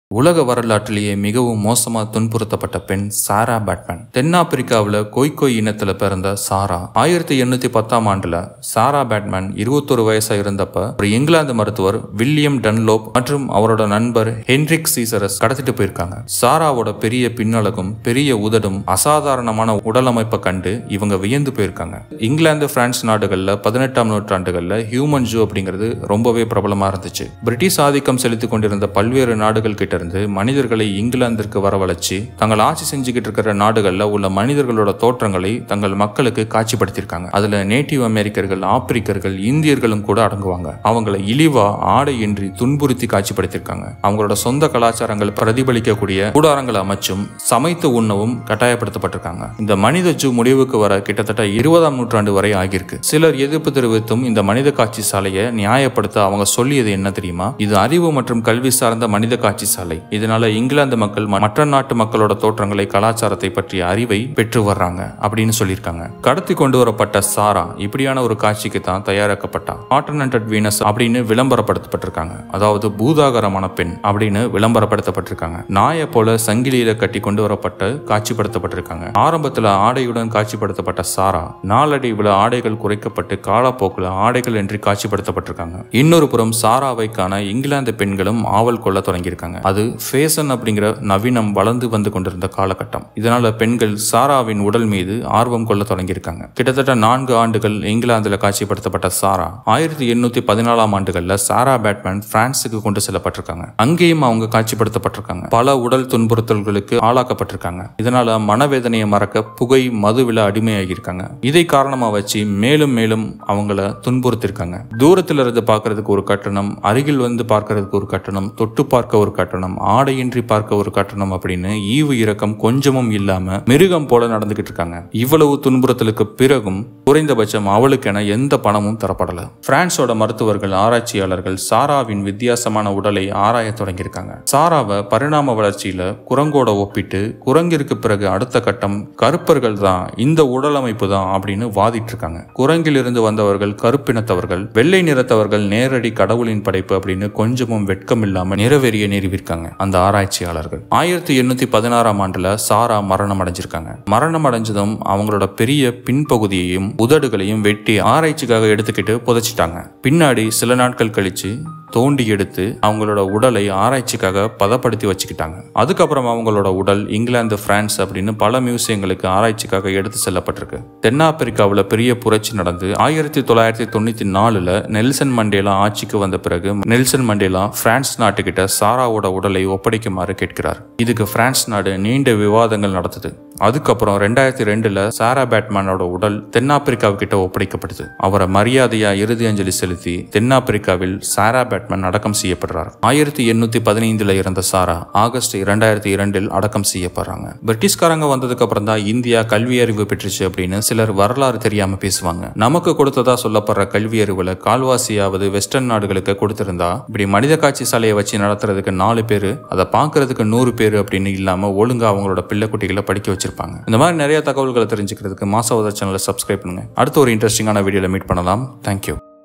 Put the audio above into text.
உலக வரலாற்றிலேயே மிகவும் மோசமா துன்புறுத்தப்பட்ட பெண் சாரா பேட்மேன் தென்னாப்பிரிக்காவில் கொய்கொய் இனத்துல பிறந்த சாரா ஆயிரத்தி எண்ணூத்தி பத்தாம் ஆண்டுல சாரா பேட்மேன் இருபத்தொரு வயசா இருந்தப்ப ஒரு இங்கிலாந்து மருத்துவர் வில்லியம் டன்லோப் மற்றும் அவரோட நண்பர் ஹென்ரிக் சீசரஸ் கடத்திட்டு போயிருக்காங்க சாராவோட பெரிய பின்னழகும் பெரிய உதடும் அசாதாரணமான உடலமைப்பை கண்டு இவங்க வியந்து போயிருக்காங்க இங்கிலாந்து பிரான்ஸ் நாடுகள்ல பதினெட்டாம் நூற்றாண்டுகள்ல ஹியூமன் ஜூ அப்படிங்கிறது ரொம்பவே பிரபலமா இருந்துச்சு பிரிட்டிஷ் ஆதிக்கம் செலுத்திக் கொண்டிருந்த பல்வேறு நாடுகள் கிட்ட இருந்து மனிதர்களை இங்கிலாந்திற்கு வரவழைச்சு தங்கள் ஆட்சி செஞ்சுக்கிட்டு இருக்கிற நாடுகள்ல உள்ள மனிதர்களோட தோற்றங்களை தங்கள் மக்களுக்கு காட்சிப்படுத்தியிருக்காங்க அதுல நேட்டிவ் அமெரிக்கர்கள் ஆப்பிரிக்கர்கள் இந்தியர்களும் கூட அடங்குவாங்க அவங்களை இழிவா ஆடையின்றி துன்புறுத்தி காட்சிப்படுத்தியிருக்காங்க அவங்களோட சொந்த கலாச்சாரங்கள் பிரதிபலிக்கக்கூடிய கூடாரங்களை அமைச்சும் சமைத்து உண்ணவும் கட்டாயப்படுத்தப்பட்டிருக்காங்க இந்த மனித ஜூ முடிவுக்கு வர கிட்டத்தட்ட இருபதாம் நூற்றாண்டு வரை ஆகியிருக்கு சிலர் எதிர்ப்பு தெரிவித்தும் இந்த மனித காட்சி சாலையை நியாயப்படுத்த அவங்க சொல்லியது என்ன தெரியுமா இது அறிவு மற்றும் கல்வி சார்ந்த மனித காட்சி சாலை இதனால இங்கிலாந்து மக்கள் ம- மற்ற நாட்டு மக்களோட தோற்றங்களை கலாச்சாரத்தை பற்றிய அறிவை பெற்று வர்றாங்க அப்படின்னு சொல்லியிருக்காங்க கடத்தி கொண்டு வரப்பட்ட சாரா இப்படியான ஒரு காட்சிக்கு தான் தயாரிக்கப்பட்டா ஆல்டர்னேட்டட் வீனஸ் அப்படின்னு விளம்பரப்படுத்தப்பட்டிருக்காங்க அதாவது பூதாகரமான பெண் அப்படின்னு விளம்பரப்படுத்தப்பட்டிருக்காங்க நாயை போல சங்கிலியில கட்டி கொண்டு வரப்பட்டு காட்சிப்படுத்தப்பட்டிருக்காங்க ஆரம்பத்துல ஆடையுடன் காட்சிப்படுத்தப்பட்ட சாரா நாளடைவில் ஆடைகள் குறைக்கப்பட்டு காலப்போக்கில் ஆடைகள் என்று காட்சிப்படுத்தப்பட்டிருக்காங்க இன்னொரு புறம் சாராவை காண இங்கிலாந்து பெண்களும் ஆவல் கொள்ள தொடங்கியிருக்காங்க அது ஃபேஷன் அப்படிங்கிற நவீனம் வளர்ந்து வந்து கொண்டிருந்த காலகட்டம் இதனால பெண்கள் சாராவின் உடல் மீது ஆர்வம் கொள்ள தொடங்கியிருக்காங்க கிட்டத்தட்ட நான்கு ஆண்டுகள் இங்கிலாந்துல காட்சிப்படுத்தப்பட்ட சாரா ஆயிரத்தி எண்ணூத்தி பதினாலாம் ஆண்டுகள்ல சாரா பேட்மேன் பிரான்சுக்கு கொண்டு செல்லப்பட்டிருக்காங்க அங்கேயும் அவங்க காட்சிப்படுத்தப்பட்டிருக்காங்க பல உடல் துன்புறுத்தல்களுக்கு ஆளாக்கப்பட்டிருக்காங்க இதனால மனவேதனையை மறக்க புகை மதுவில அடிமையாகியிருக்காங்க இதை காரணமா வச்சு மேலும் மேலும் அவங்கள துன்புறுத்திருக்காங்க தூரத்துல இருந்து பார்க்கிறதுக்கு ஒரு கட்டணம் அருகில் வந்து பார்க்கிறதுக்கு ஒரு கட்டணம் தொட்டு பார்க்க ஒரு கட்டணம் ஆடையின்றி பார்க்க ஒரு கட்டணம் அப்படின்னு ஈவு இரக்கம் கொஞ்சமும் இல்லாம மிருகம் போல நடந்துகிட்டு இருக்காங்க இவ்வளவு துன்புறுத்தலுக்கு பிறகும் குறைந்தபட்சம் அவளுக்கென எந்த பணமும் தரப்படல பிரான்ஸோட மருத்துவர்கள் ஆராய்ச்சியாளர்கள் சாராவின் வித்தியாசமான உடலை ஆராய தொடங்கியிருக்காங்க சாராவை பரிணாம வளர்ச்சியில குரங்கோட ஒப்பிட்டு குரங்கிற்கு பிறகு அடுத்த கட்டம் கருப்பர்கள் தான் இந்த உடலமைப்பு தான் அப்படின்னு வாதிட்டு இருக்காங்க குரங்கிலிருந்து வந்தவர்கள் கருப்பினத்தவர்கள் வெள்ளை நிறத்தவர்கள் நேரடி கடவுளின் படைப்பு அப்படின்னு கொஞ்சமும் வெட்கம் இல்லாம நிறைவேறிய நிறுவிருக்காங்க அந்த ஆராய்ச்சியாளர்கள் ஆயிரத்தி எண்ணூத்தி பதினாறாம் ஆண்டுல சாரா மரணம் அடைஞ்சிருக்காங்க மரணம் அடைஞ்சதும் அவங்களோட பெரிய பின்பகுதியையும் உதடுகளையும் வெட்டி ஆராய்ச்சிக்காக எடுத்துக்கிட்டு புதைச்சிட்டாங்க பின்னாடி சில நாட்கள் கழிச்சு தோண்டி எடுத்து அவங்களோட உடலை ஆராய்ச்சிக்காக பதப்படுத்தி வச்சுக்கிட்டாங்க அதுக்கப்புறம் அவங்களோட உடல் இங்கிலாந்து பிரான்ஸ் அப்படின்னு பல மியூசியங்களுக்கு ஆராய்ச்சிக்காக எடுத்து செல்லப்பட்டிருக்கு தென்னாப்பிரிக்காவில் பெரிய புரட்சி நடந்து ஆயிரத்தி தொள்ளாயிரத்தி தொண்ணூத்தி நாலுல நெல்சன் மண்டேலா ஆட்சிக்கு வந்த பிறகு நெல்சன் மண்டேலா பிரான்ஸ் நாட்டுக்கிட்ட சாராவோட உடலை ஒப்படைக்குமாறு கேட்கிறார் இதுக்கு பிரான்ஸ் நாடு நீண்ட விவாதங்கள் நடத்துது அதுக்கப்புறம் ரெண்டாயிரத்தி ரெண்டுல சாரா பேட்மேனோட உடல் தென்னாப்பிரிக்காவுக்கிட்ட ஒப்படைக்கப்படுது அவரை மரியாதையா இறுதி அஞ்சலி செலுத்தி தென்னாப்பிரிக்காவில் சாரா பேட்மேன் அடக்கம் செய்யப்படுறார் ஆயிரத்தி எண்ணூத்தி பதினைந்துல இறந்த சாரா ஆகஸ்ட் இரண்டாயிரத்தி இரண்டில் அடக்கம் செய்யப்படுறாங்க பிரிட்டிஷ்காரங்க வந்ததுக்கு அப்புறம் தான் இந்தியா கல்வி அறிவு பெற்றுச்சு அப்படின்னு சிலர் வரலாறு தெரியாம பேசுவாங்க நமக்கு கொடுத்ததா சொல்லப்படுற கல்வி அறிவுல கால்வாசியாவது வெஸ்டர்ன் நாடுகளுக்கு கொடுத்திருந்தா இப்படி மனித காட்சி சாலையை வச்சு நடத்துறதுக்கு நாலு பேர் அதை பார்க்கறதுக்கு நூறு பேர் அப்படின்னு இல்லாம ஒழுங்கா அவங்களோட பிள்ளை குட்டிகளை படிக்க வச்சிருப்பாங்க இந்த மாதிரி நிறைய தகவல்களை தெரிஞ்சுக்கிறதுக்கு மாசவதா சேனலை சப்ஸ்கிரைப் பண்ணுங்க அடுத்த ஒரு இன்ட்ரெஸ்டிங்கான வீடியோல மீட் பண்ணலாம் தேங்க்யூ